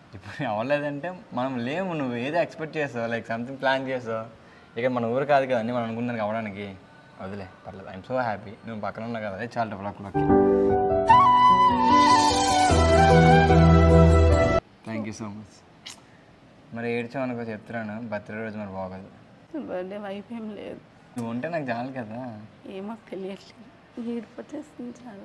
ఇప్పుడు అవ్వలేదంటే మనం లేము నువ్వు ఏదో ఎక్స్పెక్ట్ చేస్తావు లైక్ సంథింగ్ ప్లాన్ చేస్తావు ఇక మన ఊరు కాదు కదా అన్నీ మనం అనుకున్నాను అవ్వడానికి వదిలే పర్లేదు ఐఎమ్ సో హ్యాపీ నువ్వు పక్కన ఉన్నావు కదా అదే చాలా develop lucky thank you so much మరి ఏడ్చావు అనుకో చెప్తున్నాను బర్త్డే రోజు మరి బాగోదు బర్త్డే వైఫ్ ఏం లేదు నువ్వు ఉంటే నాకు చాలు కదా ఏమో తెలియట్లేదు ఏడిపోతేస్తుంది చాలా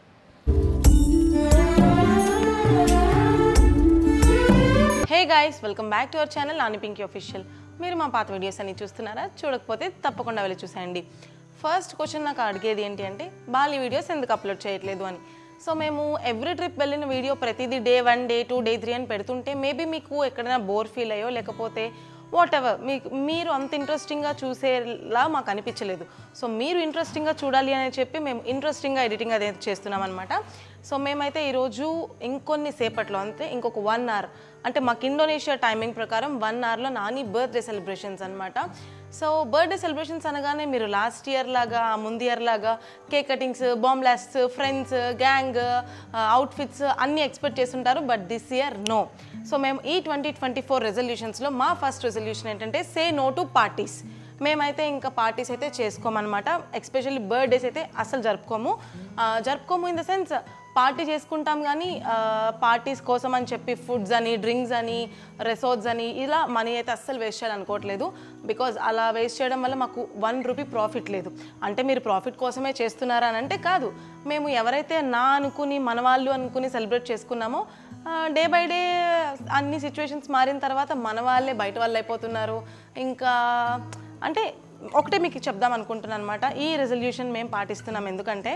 hey guys welcome back to our channel Nani Pinky official మీరు మా పాత వీడియోస్ అన్ని చూస్తున్నారా చూడకపోతే తప్పకుండా వెళ్ళి చూసేయండి ఫస్ట్ క్వశ్చన్ నాకు అడిగేది ఏంటి అంటే బాలి వీడియోస్ ఎందుకు అప్లోడ్ చేయట్లేదు అని సో మేము ఎవ్రీ ట్రిప్ వెళ్ళిన వీడియో ప్రతిదీ day one day two day three అని పెడుతుంటే మేబీ మీకు ఎక్కడైనా బోర్ ఫీల్ అయ్యో లేకపోతే వాట్ ఎవర్ మీకు మీరు అంత ఇంట్రెస్టింగ్గా చూసేలా మాకు అనిపించలేదు సో మీరు ఇంట్రెస్టింగ్గా చూడాలి అని చెప్పి మేము ఇంట్రెస్టింగ్గా ఎడిటింగ్ అనేది చేస్తున్నాం అనమాట సో మేమైతే ఈరోజు ఇంకొన్ని సేపట్లో అంతే ఇంకొక వన్ అవర్ అంటే మాకు ఇండోనేషియా టైమింగ్ ప్రకారం వన్ అవర్లో నాని బర్త్డే సెలబ్రేషన్స్ అనమాట సో బర్త్డే సెలబ్రేషన్స్ అనగానే మీరు లాస్ట్ ఇయర్ లాగా ముందు ఇయర్ లాగా cake cuttings bomb blasts friends gang outfits అన్నీ ఎక్స్పెక్ట్ చేస్తుంటారు but this year no so మేము ఈ ట్వంటీ ట్వంటీ ఫోర్ రెజల్యూషన్స్లో మా ఫస్ట్ రెజల్యూషన్ ఏంటంటే సే నో టు పార్టీస్ మేమైతే ఇంకా పార్టీస్ అయితే చేసుకోమన్నమాట ఎస్పెషల్లీ బర్త్డేస్ అయితే అసలు జరుపుకోము ఆ, జరుపుకోము ఇన్ ద సెన్స్ పార్టీ చేసుకుంటాం కానీ పార్టీస్ కోసం అని చెప్పి ఫుడ్స్ అని డ్రింక్స్ అని రిసార్ట్స్ అని ఇలా మనీ అయితే అస్సలు వేస్ట్ చేయాలనుకోవట్లేదు బికాజ్ అలా వేస్ట్ చేయడం వల్ల మాకు వన్ రూపీ ప్రాఫిట్ లేదు అంటే మీరు ప్రాఫిట్ కోసమే చేస్తున్నారా అని అంటే కాదు మేము ఎవరైతే నా అనుకుని మన వాళ్ళు అనుకుని సెలబ్రేట్ చేసుకున్నామో డే బై డే అన్ని సిచ్యువేషన్స్ మారిన తర్వాత మన వాళ్ళే బయట వాళ్ళు అయిపోతున్నారు ఇంకా అంటే ఒకటే మీకు చెప్దాం అనుకుంటున్నాను అనమాట ఈ రెజల్యూషన్ మేము పాటిస్తున్నాం ఎందుకంటే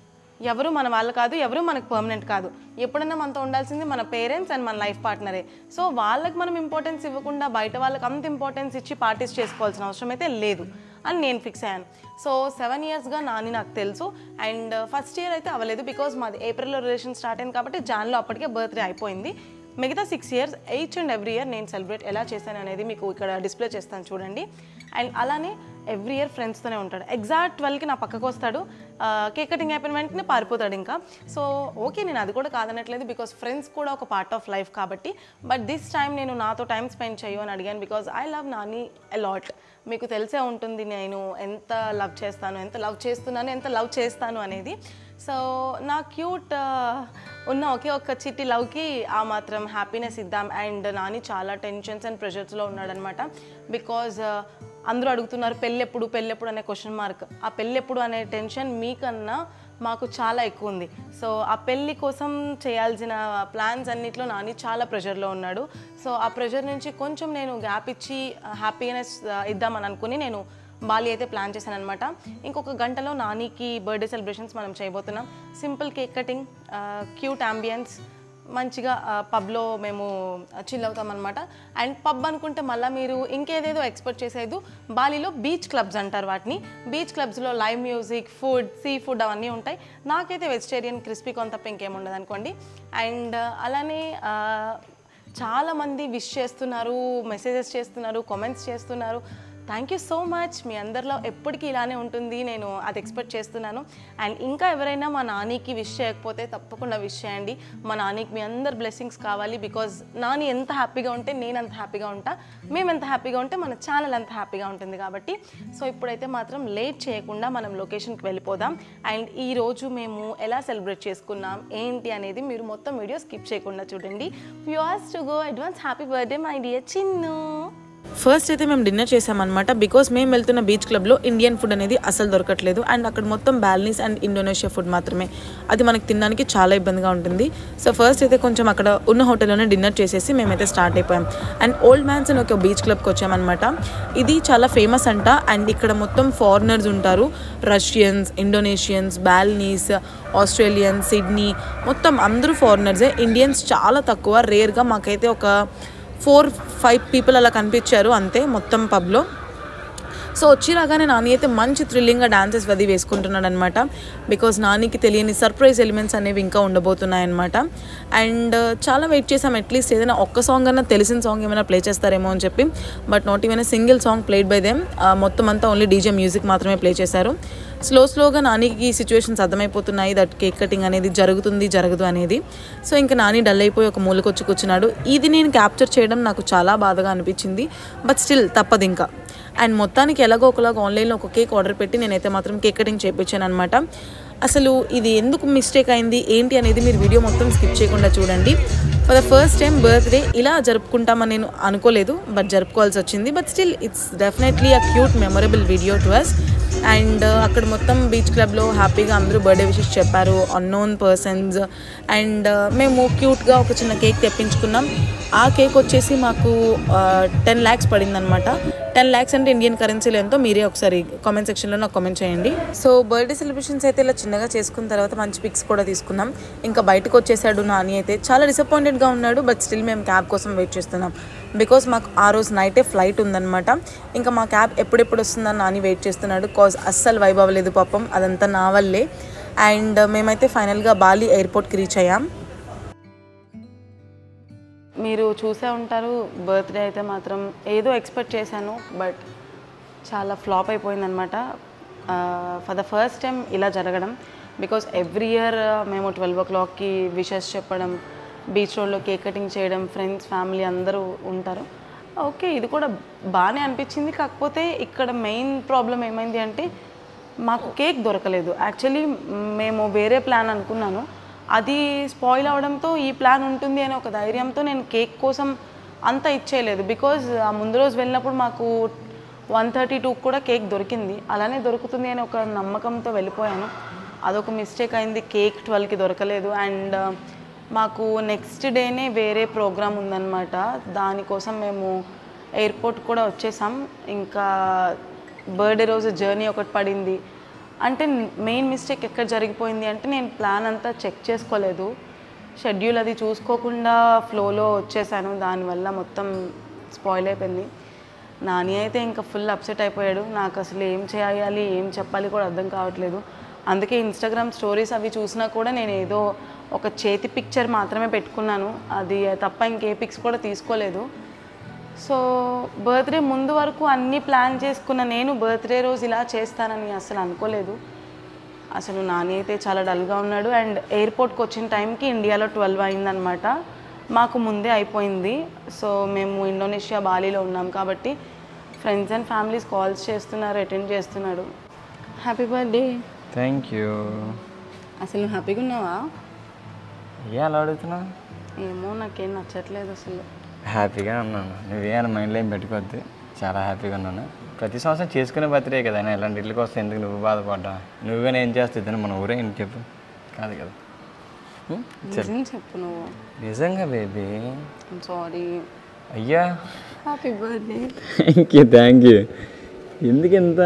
ఎవరు మన వాళ్ళు కాదు ఎవరు మనకు పర్మనెంట్ కాదు ఎప్పుడైనా మనతో ఉండాల్సింది మన పేరెంట్స్ అండ్ మన లైఫ్ పార్ట్నరే సో వాళ్ళకి మనం ఇంపార్టెన్స్ ఇవ్వకుండా బయట వాళ్ళకి అంత ఇంపార్టెన్స్ ఇచ్చి పార్టీస్ చేసుకోవాల్సిన అవసరం అయితే లేదు అని నేను ఫిక్స్ అయ్యాను సో సెవెన్ ఇయర్స్గా నాని నాకు తెలుసు అండ్ ఫస్ట్ ఇయర్ అయితే అవ్వలేదు బికాజ్ మాది ఏప్రిల్లో రిలేషన్ స్టార్ట్ అయింది కాబట్టి జాన్లో అప్పటికే బర్త్డే అయిపోయింది మిగతా six years each and every year నేను సెలబ్రేట్ ఎలా చేశాను అనేది మీకు ఇక్కడ డిస్ప్లే చేస్తాను చూడండి అండ్ అలానే ఎవ్రీ ఇయర్ ఫ్రెండ్స్తోనే ఉంటాడు ఎగ్జాక్ట్ ట్వెల్వ్కి నా పక్కకు వస్తాడు కేక్ కటింగ్ అయిపోయిన వెంటనే పారిపోతాడు ఇంకా సో ఓకే నేను అది కూడా కాదనట్లేదు బికాస్ ఫ్రెండ్స్ కూడా ఒక పార్ట్ ఆఫ్ లైఫ్ కాబట్టి బట్ దిస్ టైం నేను నాతో టైం స్పెండ్ చేయు అని అడిగాను because I love Nani a lot మీకు తెలిసే ఉంటుంది నేను ఎంత లవ్ చేస్తాను ఎంత లవ్ చేస్తున్నాను ఎంత లవ్ చేస్తాను అనేది సో నా క్యూట్ ఉన్న ఒకే ఒక్క చిట్టి లవ్కి ఆ మాత్రం హ్యాపీనెస్ ఇద్దాం అండ్ నాని చాలా టెన్షన్స్ అండ్ ప్రెషర్స్లో ఉన్నాడనమాట బికాజ్ అందరూ అడుగుతున్నారు పెళ్ళెప్పుడు పెళ్ళెప్పుడు అనే క్వశ్చన్ మార్క్ ఆ పెళ్ళెప్పుడు అనే టెన్షన్ మీకన్నా మాకు చాలా ఎక్కువ ఉంది సో ఆ పెళ్ళి కోసం చేయాల్సిన ప్లాన్స్ అన్నిట్లో నాని చాలా ప్రెషర్లో ఉన్నాడు సో ఆ ప్రెషర్ నుంచి కొంచెం నేను గ్యాప్ ఇచ్చి హ్యాపీనెస్ ఇద్దామని అనుకుని నేను బాలి అయితే ప్లాన్ చేశాను అనమాట ఇంకొక గంటలో నానికి బర్త్డే సెలబ్రేషన్స్ మనం చేయబోతున్నాం simple cake cutting cute ambience మంచిగా పబ్లో మేము చిల్ అవుతాం అనమాట అండ్ పబ్ అనుకుంటే మళ్ళీ మీరు ఇంకేదేదో ఎక్స్పెక్ట్ చేసేది బాలీలో బీచ్ క్లబ్స్ అంటారు వాటిని బీచ్ క్లబ్స్లో live music food seafood అవన్నీ ఉంటాయి నాకైతే వెజిటేరియన్ క్రిస్పీ కొంత తప్ప ఇంకేం ఉండదు అనుకోండి అండ్ అలానే ఆ, చాలామంది విష్ చేస్తున్నారు మెసేజెస్ చేస్తున్నారు కామెంట్స్ చేస్తున్నారు థ్యాంక్ యూ సో మచ్ మీ అందరిలో ఎప్పటికీ ఇలానే ఉంటుంది నేను అది ఎక్స్పెక్ట్ చేస్తున్నాను అండ్ ఇంకా ఎవరైనా మా నానికి విష్ చేయకపోతే తప్పకుండా విష్ చేయండి మా నానికి మీ అందరు బ్లెస్సింగ్స్ కావాలి బికాజ్ నాని ఎంత హ్యాపీగా ఉంటే నేను అంత హ్యాపీగా ఉంటా మేము ఎంత హ్యాపీగా ఉంటే మన ఛానల్ అంత హ్యాపీగా ఉంటుంది కాబట్టి సో ఇప్పుడైతే మాత్రం లేట్ చేయకుండా మనం లొకేషన్కి వెళ్ళిపోదాం అండ్ ఈ రోజు మేము ఎలా సెలబ్రేట్ చేసుకున్నాం ఏంటి అనేది మీరు మొత్తం వీడియో స్కిప్ చేయకుండా చూడండి viewers to go advance happy birthday my dear Chinnu first అయితే మేము డిన్నర్ చేసామన్నమాట బికాస్ మేము వెళ్తున్న బీచ్ క్లబ్లో ఇండియన్ ఫుడ్ అనేది అసలు దొరకట్లేదు అండ్ అక్కడ మొత్తం బ్యాలనీస్ అండ్ ఇండోనేషియా ఫుడ్ మాత్రమే అది మనకి తినడానికి చాలా ఇబ్బందిగా ఉంటుంది సో ఫస్ట్ అయితే కొంచెం అక్కడ ఉన్న హోటల్లోనే డిన్నర్ చేసేసి మేమైతే స్టార్ట్ అయిపోయాం అండ్ ఓల్డ్ మ్యాన్స్ అని ఒక బీచ్ క్లబ్కి వచ్చామన్నమాట ఇది చాలా ఫేమస్ అంట అండ్ ఇక్కడ మొత్తం ఫారినర్స్ ఉంటారు Russians Indonesians Balinese Australians Sydney మొత్తం అందరూ ఫారినర్సే ఇండియన్స్ చాలా తక్కువ రేర్గా మాకైతే ఒక ఫోర్ ఫైవ్ పీపుల్ అలా కనిపించారు అంతే మొత్తం పబ్లో సో వచ్చి రాగానే నాని అయితే మంచి థ్రిల్లింగ్గా డాన్సెస్ అది వేసుకుంటున్నాడు అనమాట బికాస్ నానికి తెలియని సర్ప్రైజ్ ఎలిమెంట్స్ అనేవి ఇంకా ఉండబోతున్నాయి అనమాట అండ్ చాలా వెయిట్ చేసాం అట్లీస్ట్ ఏదైనా ఒక్క సాంగ్ అన్నా తెలిసిన సాంగ్ ఏమైనా ప్లే చేస్తారేమో అని చెప్పి but not even single song played by them మొత్తం అంతా ఓన్లీ డీజే మ్యూజిక్ మాత్రమే ప్లే చేశారు స్లో స్లోగా నానికి ఈ సిచ్యువేషన్స్ అర్థమైపోతున్నాయి దట్ కేక్ కటింగ్ అనేది జరుగుతుంది జరగదు అనేది సో ఇంకా నాని డల్ అయిపోయి ఒక మూలకొచ్చి కూర్చున్నాడు ఇది నేను క్యాప్చర్ చేయడం నాకు చాలా బాధగా అనిపించింది బట్ స్టిల్ తప్పదు ఇంకా అండ్ మొత్తానికి ఎలాగో ఒకలాగా ఆన్లైన్లో ఒక కేక్ ఆర్డర్ పెట్టి నేనైతే మాత్రం కేక్ కటింగ్ చేయించాను అనమాట అసలు ఇది ఎందుకు మిస్టేక్ అయింది ఏంటి అనేది మీరు వీడియో మొత్తం స్కిప్ చేయకుండా చూడండి for the first time birthday ఇలా జరుపుకుంటామని నేను అనుకోలేదు బట్ జరుపుకోవాల్సి వచ్చింది but still it's definitely a cute memorable video to us and అక్కడ మొత్తం బీచ్ క్లబ్లో హ్యాపీగా అందరూ బర్త్డే విషెస్ చెప్పారు అన్నోన్ పర్సన్స్ అండ్ మేము క్యూట్గా ఒక చిన్న కేక్ తెప్పించుకున్నాం ఆ కేక్ వచ్చేసి మాకు టెన్ ల్యాక్స్ పడిందనమాట టెన్ ల్యాక్స్ అంటే ఇండియన్ కరెన్సీలో ఎంతో మీరే ఒకసారి కామెంట్ సెక్షన్లో నాకు కామెంట్ చేయండి సో బర్త్డే సెలబ్రేషన్స్ అయితే ఇలా చిన్నగా చేసుకున్న తర్వాత మంచి పిక్స్ కూడా తీసుకున్నాం ఇంకా బయటకు వచ్చేసాడు నాని అయితే చాలా డిసప్పాయింటెడ్గా ఉన్నాడు బట్ స్టిల్ మేము క్యాబ్ కోసం వెయిట్ చేస్తున్నాం బికాస్ మాకు ఆ రోజు నైటే ఫ్లైట్ ఉందన్నమాట ఇంకా మా క్యాబ్ ఎప్పుడెప్పుడు వస్తుందని నాని వెయిట్ చేస్తున్నాడు కాజ్ అస్సలు వైబ్ అవ్వలేదు పాపం అదంతా నా వల్లే అండ్ మేమైతే ఫైనల్గా బాలి ఎయిర్పోర్ట్కి రీచ్ అయ్యాం మీరు చూసే ఉంటారు బర్త్డే అయితే మాత్రం ఏదో ఎక్స్పెక్ట్ చేశాను బట్ చాలా ఫ్లాప్ అయిపోయిందనమాట ఫర్ ద ఫస్ట్ టైం ఇలా జరగడం బికాస్ ఎవ్రీ ఇయర్ మేము ట్వెల్వ్ ఓ క్లాక్కి విషెస్ చెప్పడం బీచ్ రోడ్లో కేక్ కటింగ్ చేయడం ఫ్రెండ్స్ ఫ్యామిలీ అందరూ ఉంటారు ఓకే ఇది కూడా బాగానే అనిపించింది కాకపోతే ఇక్కడ మెయిన్ ప్రాబ్లం ఏమైంది అంటే మాకు కేక్ దొరకలేదు యాక్చువల్లీ మేము వేరే ప్లాన్ అనుకున్నాను అది స్పాయిల్ అవడంతో ఈ ప్లాన్ ఉంటుంది అనే ఒక ధైర్యంతో నేను కేక్ కోసం అంత ఇచ్చేయలేదు బికాజ్ ఆ ముందు రోజు వెళ్ళినప్పుడు మాకు వన్ థర్టీ టూ కూడా కేక్ దొరికింది అలానే దొరుకుతుంది అని ఒక నమ్మకంతో వెళ్ళిపోయాను అదొక మిస్టేక్ అయింది కేక్ ట్వెల్వ్కి దొరకలేదు అండ్ మాకు నెక్స్ట్ డేనే వేరే ప్రోగ్రామ్ ఉందన్నమాట దానికోసం మేము ఎయిర్పోర్ట్ కూడా వచ్చేసాం ఇంకా బర్త్డే రోజు జర్నీ ఒకటి పడింది అంటే మెయిన్ మిస్టేక్ ఎక్కడ జరిగిపోయింది అంటే నేను ప్లాన్ అంతా చెక్ చేసుకోలేదు షెడ్యూల్ అది చూసుకోకుండా ఫ్లోలో వచ్చేసాను దానివల్ల మొత్తం స్పాయిల్ అయిపోయింది నాని అయితే ఇంకా ఫుల్ అప్సెట్ అయిపోయాడు నాకు అసలు ఏం చేయాలి ఏం చెప్పాలి కూడా అర్థం కావట్లేదు అందుకే ఇన్స్టాగ్రామ్ స్టోరీస్ అవి చూసినా కూడా నేను ఏదో ఒక చేతి పిక్చర్ మాత్రమే పెట్టుకున్నాను అది తప్ప ఇంకే పిక్స్ కూడా తీసుకోలేదు సో బర్త్డే ముందు వరకు అన్నీ ప్లాన్ చేసుకున్న నేను బర్త్డే రోజు ఇలా చేస్తానని అసలు అనుకోలేదు అసలు నాని అయితే చాలా డల్గా ఉన్నాడు అండ్ ఎయిర్పోర్ట్కి వచ్చిన టైంకి ఇండియాలో ట్వెల్వ్ అయిందనమాట మాకు ముందే అయిపోయింది సో మేము ఇండోనేషియా బాలీలో ఉన్నాం కాబట్టి ఫ్రెండ్స్ అండ్ ఫ్యామిలీస్ కాల్స్ చేస్తున్నారు అటెండ్ చేస్తున్నాడు హ్యాపీ బర్త్డే థ్యాంక్ యూ అసలు నువ్వు హ్యాపీగా ఉన్నావా ఏ అలా అడుగుతున్నావు ఏమో నాకేం నచ్చట్లేదు అసలు హ్యాపీగా ఉన్నాను నువ్వేమైనా మైండ్లో ఏం పెట్టుకోవద్దు చాలా హ్యాపీగా ఉన్నాను ప్రతి సంవత్సరం చేసుకునే బర్త్డే కదా అయినా ఇలాంటి ఇళ్ళకి వస్తే ఎందుకు నువ్వు బాధపడ్డా నువ్వుగానే ఏం చేస్తుంది మన ఊరే ఇంటి చెప్పు కాదు కదా హ్మ్? నిజం చెప్పు నువ్వు నిజంగా బేబీ సారీ అయ్యా happy birthday thank you thank you ఎందుకు ఎంత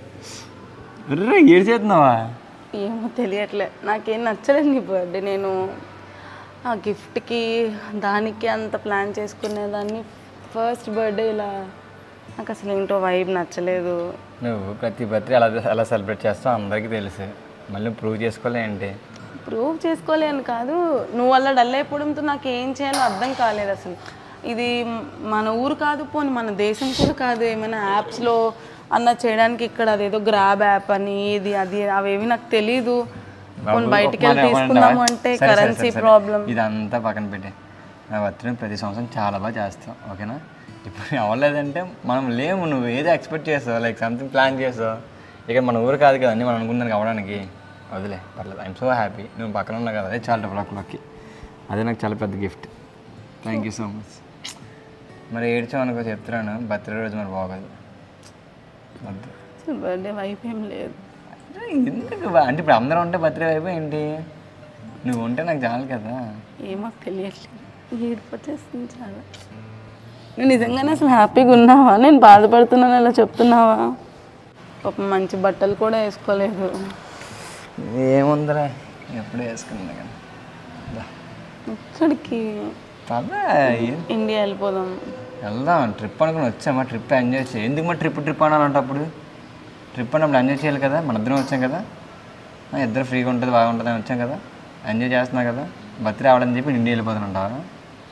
రే ఏడు చేస్తున్నావా ఏమో తెలియట్లే నాకేం నచ్చలేదు నీ బర్త్డే నేను ఆ గిఫ్ట్కి దానికి అంత ప్లాన్ చేసుకునేదాన్ని ఫస్ట్ బర్త్డే ఇలా నాకు అసలు ఏంటో వైబ్ నచ్చలేదు నువ్వు ప్రతి బర్త్డే అలా అలా సెలబ్రేట్ చేస్తావు అందరికీ తెలుసు మళ్ళీ ప్రూవ్ చేసుకోలే ఏంటి ప్రూవ్ చేసుకోలేను కాదు నువ్వు అలా డల్ అయిపోవడంతో నాకు ఏం చేయాలో అర్థం కాలేదు అసలు ఇది మన ఊరు కాదు పోనీ మన దేశం కూడా కాదు ఏమైనా యాప్స్లో అన్న చేయడానికి ఇక్కడ అదేదో గ్రాబ్ యాప్ అని ఇది అది అవేవి నాకు తెలీదు పోనీ బయటికి వెళ్ళి మన- మన- తీసుకుందాము అంటే సరే, సరే, కరెన్సీ సరే, సరే. ప్రాబ్లం ఇదంతా పక్కన పెట్టే నా బర్త్డే ప్రతి సంవత్సరం చాలా బాగా చేస్తాం ఓకేనా ఇప్పుడు అవ్వలేదంటే మనం లేము నువ్వు ఏదో ఎక్స్పెక్ట్ చేస్తావు లైక్ సంథింగ్ ప్లాన్ చేస్తావు ఇక మన ఊరు కాదు కదండి మనం అనుకున్నాను అవ్వడానికి వదిలే పర్లేదు ఐఎమ్ సో హ్యాపీ నువ్వు పక్కన ఉన్నావు కదా అదే చాలా డెవలప్లోకి అదే నాకు చాలా పెద్ద gift thank you so much మరి ఏడ్చామనుకో చెప్తున్నాను బర్త్డే రోజు మరి బాగోదు వద్దు అసలు బర్త్డే వైఫ్ ఏం లేదు ఎందుకు బా- అంటే ఇప్పుడు అందరం ఉంటే బర్త్డే అయిపోయి ఏంటి నువ్వు ఉంటే నాకు చాలు కదా ఏమో తెలియట్లేదు ఏడిపోతేస్తుంది చాలా నువ్వు నిజంగానే అసలు హ్యాపీగా ఉన్నావా నేను బాధపడుతున్నాను అలా చెప్తున్నావా పాపం మంచి బట్టలు కూడా వేసుకోలేదు ఏముందిరా ఎప్పుడు వేసుకున్నా కానీ దా. ఇక్కడికి పదా ఏం- ఇండియా వెళ్ళిపోదాం వెళ్దాం ట్రిప్ అనుకుని వచ్చామా ట్రిప్ ఎంజాయ్ చేయి ఎందుకు మరి ట్రిప్ ట్రిప్ అనాలంటే అప్పుడు ట్రిప్ అన్నప్పుడు ఎంజాయ్ చేయాలి కదా మన ఇద్దరం వచ్చాం కదా ఆ, ఇద్దరు ఫ్రీగా ఉంటుంది బాగుంటుంది అని వచ్చాం కదా ఎంజాయ్ చేస్తున్నా కదా బర్త్డే అవ్వడం చెప్పి ఇండియా వెళ్ళిపోతానంటావా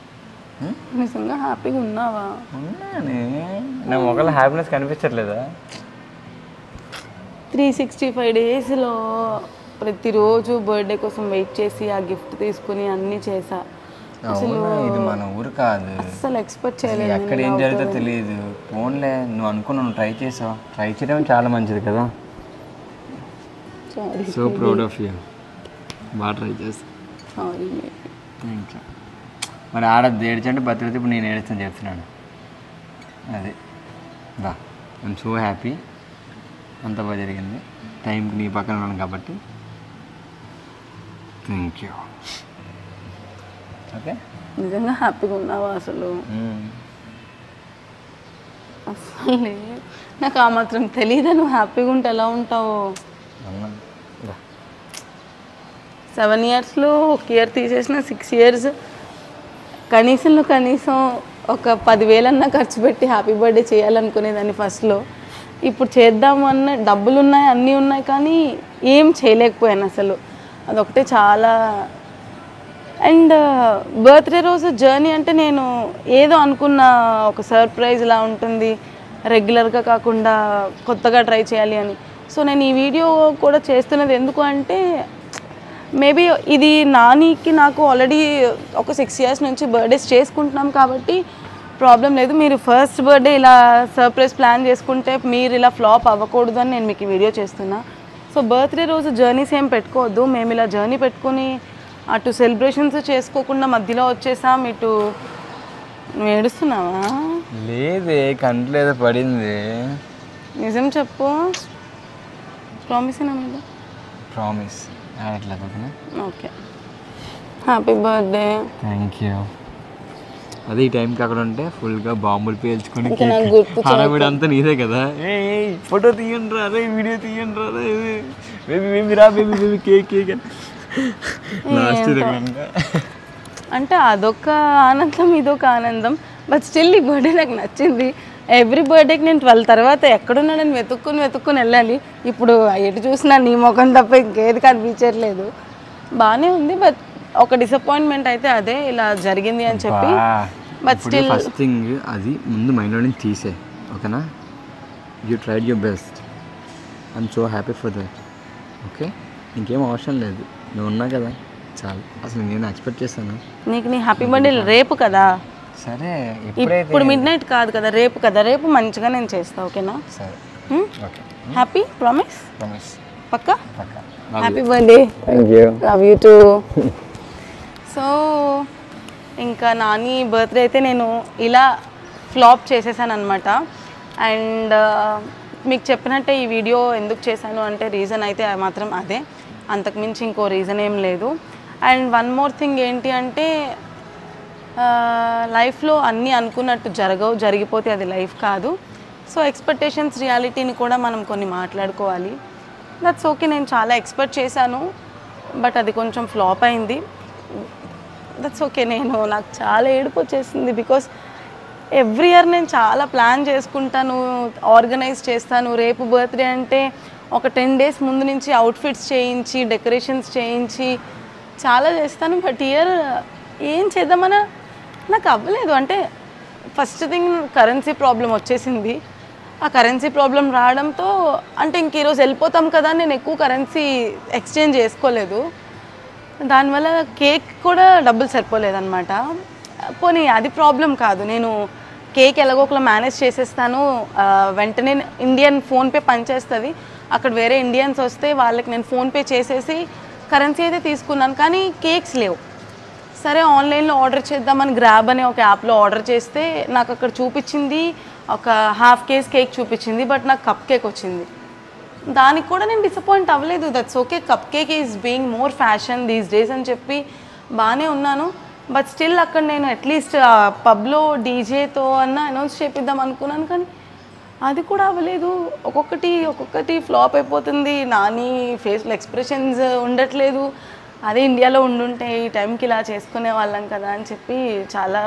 నిజంగా హ్యాపీగా ఉన్నావా ఉన్నానే నా మొక్కలు హ్యాపీనెస్ కనిపించట్లేదా త్రీ సిక్స్టీ ఫైవ్ డేస్లో ప్రతిరోజు బర్త్డే కోసం వెయిట్ చేసి ఆ గిఫ్ట్ తీసుకుని అన్నీ చేసా అవునా ఇది మన ఊరు కాదు అసలు ఎక్స్పెక్ట్ అసలు చేయలేదు ఎక్కడ ఏం జరుగుతుందో తెలియదు ఫోన్లే నువ్వు అనుకున్నావు నువ్వు ట్రై చేసావు ట్రై చేయడం చాలా మంచిది కదా sorry so proud of you బాగా ట్రై చేస్తా సారీ థ్యాంక్ యూ మరి ఆడ ఏడ్చంటే భద్రత ఇప్పుడు నేను ఏడుస్తాను చెప్తున్నాను అది బా ఐఎమ్ సో హ్యాపీ అంత బాగా జరిగింది టైంకి నీ పక్కన ఉన్నాను కాబట్టి థ్యాంక్ యూ ఓకే నిజంగా హ్యాపీగా ఉన్నావా అసలు అసలు లేదు. నాకు ఆ మాత్రం తెలియదా నువ్వు హ్యాపీగా ఉంటే ఎలా ఉంటావు అన్నా రా. సెవెన్ ఇయర్స్లో ఒక ఇయర్ తీసేసిన సిక్స్ ఇయర్స్ కనీసంలో కనీసం ఒక పదివేలన్నా ఖర్చు పెట్టి హ్యాపీ బర్త్డే చేయాలనుకునేదాన్ని ఫస్ట్లో ఇప్పుడు చేద్దాము అన్న డబ్బులు ఉన్నాయి అన్నీ ఉన్నాయి కానీ ఏం చేయలేకపోయాను అసలు అదొకటే చాలా అండ్ బర్త్డే రోజు జర్నీ అంటే నేను ఏదో అనుకున్న ఒక సర్ప్రైజ్ ఇలా ఉంటుంది రెగ్యులర్గా కాకుండా కొత్తగా ట్రై చేయాలి అని సో నేను ఈ వీడియో కూడా చేస్తున్నది ఎందుకు అంటే మేబీ ఇది నానికి నాకు ఆల్రెడీ ఒక సిక్స్ ఇయర్స్ నుంచి బర్త్డేస్ చేసుకుంటున్నాం కాబట్టి ప్రాబ్లం లేదు మీరు ఫస్ట్ బర్త్డే ఇలా సర్ప్రైజ్ ప్లాన్ చేసుకుంటే మీరు ఇలా ఫ్లాప్ అవ్వకూడదు అని నేను మీకు ఈ వీడియో చేస్తున్నా సో బర్త్డే రోజు జర్నీస్ ఏం పెట్టుకోవద్దు మేము ఇలా జర్నీ పెట్టుకుని అటు సెలబ్రేషన్స్ చేసుకోకుండా మధ్యలో వచ్చేసాం ఇటు నువ్వు ఏడుస్తున్నావా లేదే కంట్లో ఏదో పడింది నిజం చెప్పు ప్రామిస్ నా మీద ప్రామిస్ ఆడట్లేదు ఓకేనా okay happy birthday thank you అదే ఈ టైంకి అక్కడ ఉంటే ఫుల్గా బాంబులు పేల్చుకొని ఇంకా నాకు గుర్తు హడావిడి అంతా నీదే కదా ఏ ఫోటో తీయండి రా రే వీడియో తీయండి రా రే బేబీ బేబీ రా baby baby cake cake last అంటే అదొక ఆనందం ఇదొక ఆనందం బట్ స్టిల్ ఈ బర్త్డే నాకు నచ్చింది ఎవ్రీ బర్త్డేకి నేను ట్వెల్వ్ తర్వాత ఎక్కడున్నాడని వెతుక్కుని వెతుక్కుని వెళ్ళాలి ఇప్పుడు ఎటు చూసినా నీ ముఖం తప్ప ఇంకేది కనిపించట్లేదు బాగానే ఉంది బట్ ఒక డిసప్పాయింట్మెంట్ అయితే అదే ఇలా జరిగింది అని చెప్పి బట్ స్టిల్ ఫస్ట్ థింగ్ అది ముందు మైండ్లో నుంచి తీసే ఓకేనా you tried your best I'm so happy for that okay ఇంకేం అవసరం లేదు నువ్వు ఉన్నా కదా చాలు అసలు నేను ఎక్స్పెక్ట్ చేశాను నీకు నీ హ్యాపీ బర్త్డే రేపు కదా సరే ఇప్పుడైతే ఇప్పుడు మిడ్ నైట్ కాదు కదా రేపు కదా రేపు మంచిగా నేను చేస్తా ఓకేనా సరే ఓకే హ్యాపీ ప్రామిస్ ప్రమిస్ పక్కా పక్కా happy birthday thank you love you too so ఇంకా నాని బర్త్డే అయితే నేను ఇలా ఫ్లాప్ చేసేసాను అనమాట అండ్ మీకు చెప్పినట్టే ఈ వీడియో ఎందుకు చేశాను అంటే రీజన్ అయితే మాత్రం అదే అంతకుమించి ఇంకో రీజన్ ఏం లేదు అండ్ వన్ మోర్ థింగ్ ఏంటి అంటే లైఫ్లో అన్నీ అనుకున్నట్టు జరగవు జరిగిపోతే అది లైఫ్ కాదు సో ఎక్స్పెక్టేషన్స్ రియాలిటీని కూడా మనం కొన్ని మాట్లాడుకోవాలి దట్స్ ఓకే నేను చాలా ఎక్స్పెక్ట్ చేశాను బట్ అది కొంచెం ఫ్లాప్ అయింది దట్స్ ఓకే నేను నాకు చాలా ఏడుపు వచ్చేసింది బికాస్ ఎవ్రీ ఇయర్ నేను చాలా ప్లాన్ చేసుకుంటాను ఆర్గనైజ్ చేస్తాను రేపు బర్త్డే అంటే ఒక టెన్ డేస్ ముందు నుంచి అవుట్ఫిట్స్ చేయించి డెకరేషన్స్ చేయించి చాలా చేస్తాను బట్ ఇయర్ ఏం చేద్దామన్నా నాకు అవ్వలేదు అంటే ఫస్ట్ థింగ్ కరెన్సీ ప్రాబ్లం వచ్చేసింది ఆ కరెన్సీ ప్రాబ్లం రావడంతో అంటే ఇంక ఈరోజు వెళ్ళిపోతాం కదా అని నేను ఎక్కువ కరెన్సీ ఎక్స్చేంజ్ చేసుకోలేదు దానివల్ల కేక్ కూడా డబ్బులు సరిపోలేదన్నమాట పోనీ అది ప్రాబ్లం కాదు నేను కేక్ ఎలాగో ఒకలా మేనేజ్ చేసేస్తాను ఆ, వెంటనే ఇండియన్ ఫోన్పే పనిచేస్తుంది అక్కడ వేరే ఇండియన్స్ వస్తే వాళ్ళకి నేను ఫోన్పే చేసేసి కరెన్సీ అయితే తీసుకున్నాను కానీ కేక్స్ లేవు సరే ఆన్లైన్లో ఆర్డర్ చేద్దామని గ్రాబ్ అనే ఒక యాప్లో ఆర్డర్ చేస్తే నాకు అక్కడ చూపించింది ఒక హాఫ్ కేస్ కేక్ చూపించింది బట్ నాకు కప్ కేక్ వచ్చింది దానికి కూడా నేను డిసప్పాయింట్ అవ్వలేదు that's okay cupcake is being more fashion these days అని చెప్పి బాగానే ఉన్నాను బట్ స్టిల్ అక్కడ నేను అట్లీస్ట్ పబ్లో డీజేతో అన్న అనౌన్స్ చేపిద్దాం అనుకున్నాను కానీ అది కూడా అవ్వలేదు ఒక్కొక్కటి ఒక్కొక్కటి ఫ్లాప్ అయిపోతుంది నాని ఫేస్లో ఎక్స్ప్రెషన్స్ ఉండట్లేదు అదే ఇండియాలో ఉండుంటే ఈ టైంకి ఇలా చేసుకునే వాళ్ళం కదా అని చెప్పి చాలా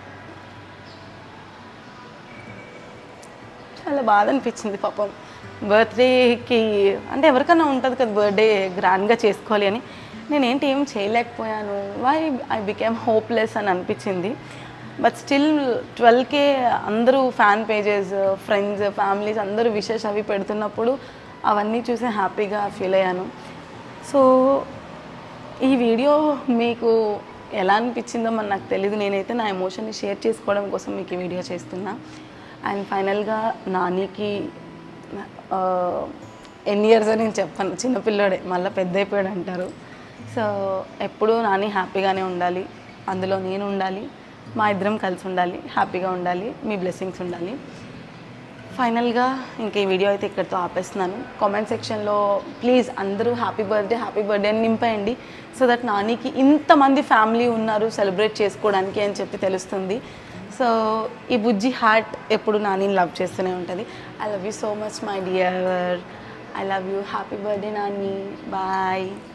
చాలా బాధ అనిపించింది పాపం బర్త్డేకి అంటే ఎవరికైనా ఉంటుంది కదా బర్త్డే గ్రాండ్గా చేసుకోవాలి అని నేనేంటి ఏం చేయలేకపోయాను వై ఐ బికేమ్ హోప్లెస్ అని అనిపించింది బట్ స్టిల్ ట్వెల్వ్కే అందరూ ఫ్యాన్ పేజెస్ ఫ్రెండ్స్ ఫ్యామిలీస్ అందరూ విషెస్ అవి పెడుతున్నప్పుడు అవన్నీ చూసి హ్యాపీగా ఫీల్ అయ్యాను సో ఈ వీడియో మీకు ఎలా అనిపించిందో మరి నాకు తెలియదు నేనైతే నా ఎమోషన్ని షేర్ చేసుకోవడం కోసం మీకు ఈ వీడియో చేస్తున్నా అండ్ ఫైనల్గా నానికి ఎన్ని ఇయర్స్ అని నేను చెప్పాను చిన్నపిల్లోడే మళ్ళీ పెద్ద అయిపోయాడు అంటారు సో ఎప్పుడూ నాని హ్యాపీగానే ఉండాలి అందులో నేను ఉండాలి మా ఇద్దరం కలిసి ఉండాలి హ్యాపీగా ఉండాలి మీ బ్లెస్సింగ్స్ ఉండాలి ఫైనల్గా ఇంక ఈ వీడియో అయితే ఇక్కడితో ఆపేస్తున్నాను కామెంట్ సెక్షన్లో ప్లీజ్ అందరూ హ్యాపీ బర్త్డే హ్యాపీ బర్త్డే అని నింపేయండి సో దట్ నానికి ఇంతమంది ఫ్యామిలీ ఉన్నారు సెలబ్రేట్ చేసుకోవడానికి అని చెప్పి తెలుస్తుంది సో ఈ బుజ్జి హార్ట్ ఎప్పుడు నానిని లవ్ చేస్తూనే ఉంటుంది I love you so much my dear I love you happy birthday Nani bye